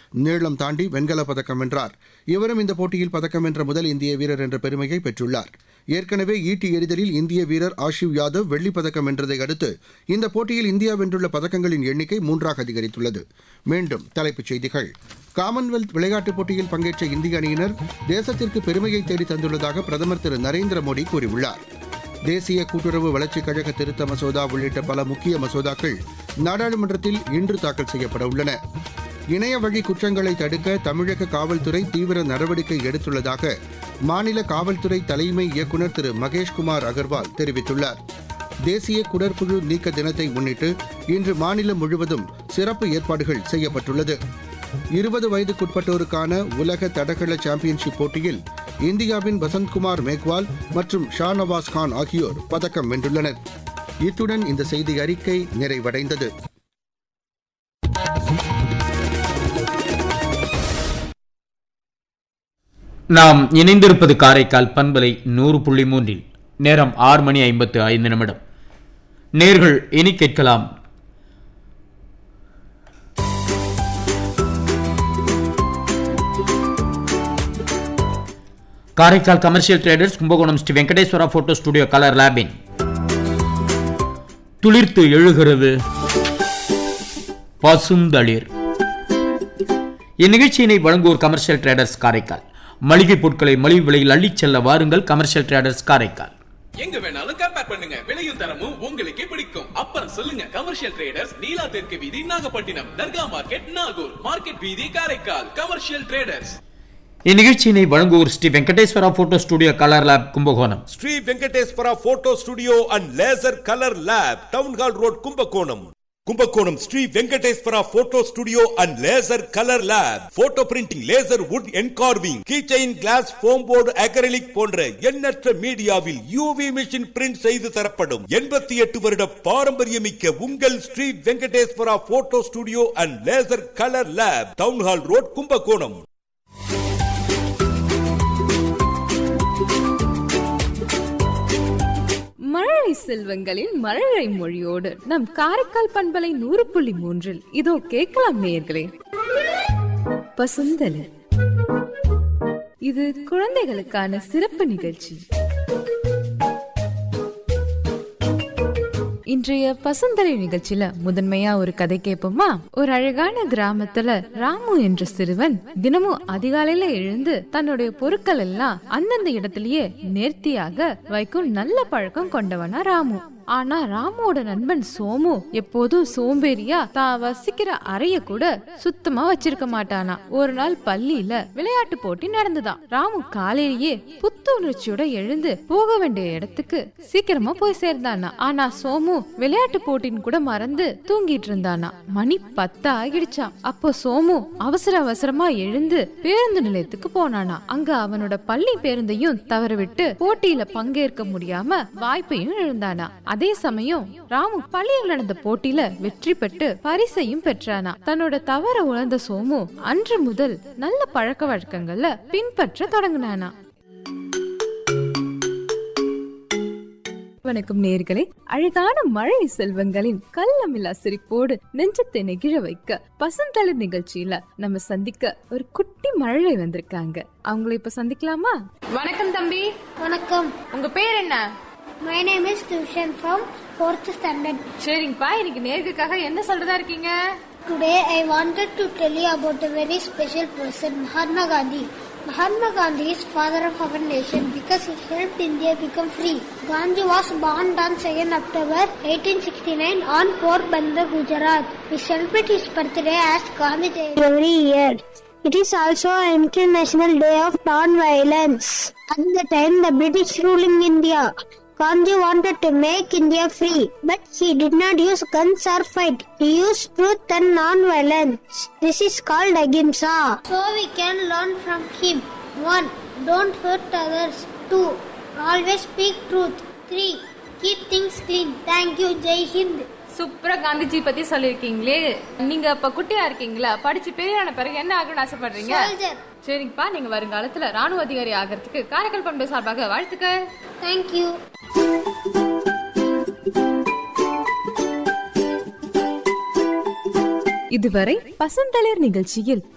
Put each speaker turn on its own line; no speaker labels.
நீளம் தாண்டி வெண்கலப் பதக்கம் வென்றார் இவரும் இந்த போட்டியில் பதக்கம் வென்ற முதல் இந்திய வீரர் என்ற பெருமையை பெற்றுள்ளார் ஏற்கனவே ஈட்டி எறிதலில் இந்திய வீரர் ஆஷிவ் யாதவ் வெள்ளிப் பதக்கம் வென்றதை அடுத்து இந்த போட்டியில் இந்தியா வென்றுள்ள பதக்கங்களின் எண்ணிக்கை மூன்றாக அதிகரித்துள்ளது மீண்டும் தலைப்புச் செய்திகள் காமன்வெல்த் விளையாட்டுப் போட்டியில் பங்கேற்ற இந்திய அணியினர் தேசத்திற்கு பெருமையை தேடி தந்துள்ளதாக பிரதமர் திரு நரேந்திர மோடி கூறியுள்ளார் தேசிய கூட்டுறவு வளர்ச்சிக் கழக திருத்த மசோதா உள்ளிட்ட பல முக்கிய மசோதாக்கள் நாடாளுமன்றத்தில் இன்று தாக்கல் செய்யப்பட உள்ளன இணைய வழி குற்றங்களை தடுக்க தமிழக காவல்துறை தீவிர நடவடிக்கை எடுத்துள்ளதாக மாநில காவல்துறை தலைமை இயக்குநர் திரு மகேஷ்குமார் அகர்வால் தெரிவித்துள்ளார் தேசிய குடற்புழு நீக்க தினத்தை முன்னிட்டு இன்று மாநிலம் முழுவதும் சிறப்பு ஏற்பாடுகள் செய்யப்பட்டுள்ளது இருபது வயதுக்குட்பட்டோருக்கான உலக தடகள சாம்பியன்ஷிப் போட்டியில் இந்தியாவின் வசந்த்குமார் மேக்வால் மற்றும் ஷாநவாஸ் கான் ஆகியோர் பதக்கம் வென்றுள்ளனர் இத்துடன் இந்த செய்தி அறிக்கை நிறைவடைந்தது
நாம் இணைந்திருப்பது காரைக்கால் பண்பலை நூறு புள்ளி மூன்றில் நேரம் ஆறு மணி ஐம்பத்து ஐந்து நிமிடம் நேர்கள் இனி கேட்கலாம் Karaikal commercial traders Kumbakonam Sri Venkateswara photo studio colour லேபின் துளிர்த்து எழுகிறது பசுந்தளிர் இந்நிகழ்ச்சியினை வழங்குவோர் கமர்ஷியல் ட்ரேடர்ஸ் காரைக்கால் மளிகை பொருட்களை மலிவு விலையில் அள்ளிச் செல்ல வாருங்கள் கமர்ஷியல் ட்ரேடர்ஸ் காரைக்கால்
எங்க வேணாலும் கம்பேர் பண்ணுங்க விலையும் தரமும் உங்களுக்கே பிடிக்கும் அப்புறம் சொல்லுங்க கமர்ஷியல் ட்ரேடர்ஸ் நீலா தெற்கு வீதி நாகப்பட்டினம் தர்கா மார்க்கெட் நாகூர் மார்க்கெட் வீதி காரைக்கால் கமர்ஷியல் ட்ரேடர்ஸ்
இந்நிகழ்ச்சியினை வழங்குவோர் Sri Venkateswara photo studio colour lab Kumbakonam
Sri Venkateswara photo studio and laser colour lab town hall road Kumbakonam Kumbakonam Sri Venkateswara photo studio and laser colour lab photo printing laser wood engraving keychain glass foam board acrylic போன்ற எண்ணற்ற மீடியாவில் UV machine print செய்து தரப்படும் எண்பத்தி எட்டு வருட பாரம்பரியமிக்க உங்கள் Sri Venkateswara photo studio and laser colour lab town hall road Kumbakonam
மழலை செல்வங்களின் மழலை மொழியோடு நம் காரைக்கால் பண்பலை நூறு புள்ளி மூன்றில் இதோ கேட்கலாம் நேயர்களே பசுந்தலி இது குழந்தைகளுக்கான சிறப்பு நிகழ்ச்சி இன்றைய பசுந்தலை நிகழ்ச்சியில முதன்மையா ஒரு கதை கேட்போமா ஒரு அழகான கிராமத்துல ராமு என்ற சிறுவன் தினமும் அதிகாலையில எழுந்து தன்னுடைய பொருட்கள் எல்லாம் அந்தந்த இடத்திலேயே நேர்த்தியாக வைக்கும் நல்ல பழக்கம் கொண்டவனா ராமு ஆனா ராமுவோட நண்பன் சோமு எப்போதும் சோம்பேறியா தான் வசிக்கிற அறைய கூட சுத்தமா வச்சிருக்க மாட்டானா ஒரு நாள் பள்ளியில விளையாட்டு போட்டி நடந்துதான் ராமு காலையிலேயே புத்துணர்ச்சியோட எழுந்து போக வேண்டிய இடத்துக்கு சீக்கிரமா போய் சேர்ந்தானா ஆனா சோமு விளையாட்டு போட்டின்னு கூட மறந்து தூங்கிட்டு இருந்தானா மணி பத்து ஆகிடுச்சான் அப்போ சோமு அவசர அவசரமா எழுந்து பேருந்து நிலையத்துக்கு போனானா அங்க அவனோட பள்ளி பேருந்தையும் தவறவிட்டு போட்டியில பங்கேற்க முடியாம வாய்ப்பையும் இழந்தானா அதே சமயம் ராமு பள்ளியில் நடந்த போட்டியில வெற்றி பெற்று பரிசையும் பெற்றானா தன்னோட தவற உணர்ந்த சோமு அன்று முதல் நல்ல பழக்க வழக்கங்கள்ல பின்பற்ற தொடங்கினானா வணக்கம் நேர்களே அழகான மழை செல்வங்களின் கள்ளமில்லா சிரிப்போடு நெஞ்சத்தை நெகிழ வைக்க பசந்தளிர் நிகழ்ச்சியில நம்ம சந்திக்க ஒரு குட்டி மழலை வந்திருக்காங்க அவங்கள இப்ப சந்திக்கலாமா வணக்கம் தம்பி
வணக்கம்
உங்க பேர் என்ன
மை நேம் இஸ் டியூஷன் ஃப்ரம் ஃபோர்த் ஸ்டாண்டர்ட்
சரிங்கப்பா இன்னைக்கு நேர்களுக்காக என்ன சொல்றதா இருக்கீங்க
today I wanted to tell you about a very special person Mahatma Gandhi Mahatma Gandhi is father of our nation because he helped India become free. Gandhi was born on 2nd October 1869 on Porbandar, Gujarat. We celebrate his birthday as Gandhi Jayanti every year. It is also an International Day of Non-Violence. At the time, the British ruling India. Gandhi wanted to make India free, but he did not use guns or fight. He used truth and non-violence. This is called ahimsa. So we can learn from him. 1. Don't hurt others. 2. Always speak truth. 3. Keep things clean. Thank you. Jai Hind.
சூப்பரா காந்திஜி பத்தி சொல்லிருக்கீங்களே நீங்க இப்ப குட்டியா இருக்கீங்களா படிச்சு பெரியான பிறகு என்ன ஆகணும்னு ஆசைப்படுறீங்க
Soldier.
சரிங்கப்பா நீங்க வருங்காலத்துல ராணுவ அதிகாரி ஆகிறதுக்கு காரைக்கால் பண்பு சார்பாக வாழ்த்துக்கள்
Thank you.
இதுவரை பசந்தளிர் நிகழ்ச்சியில்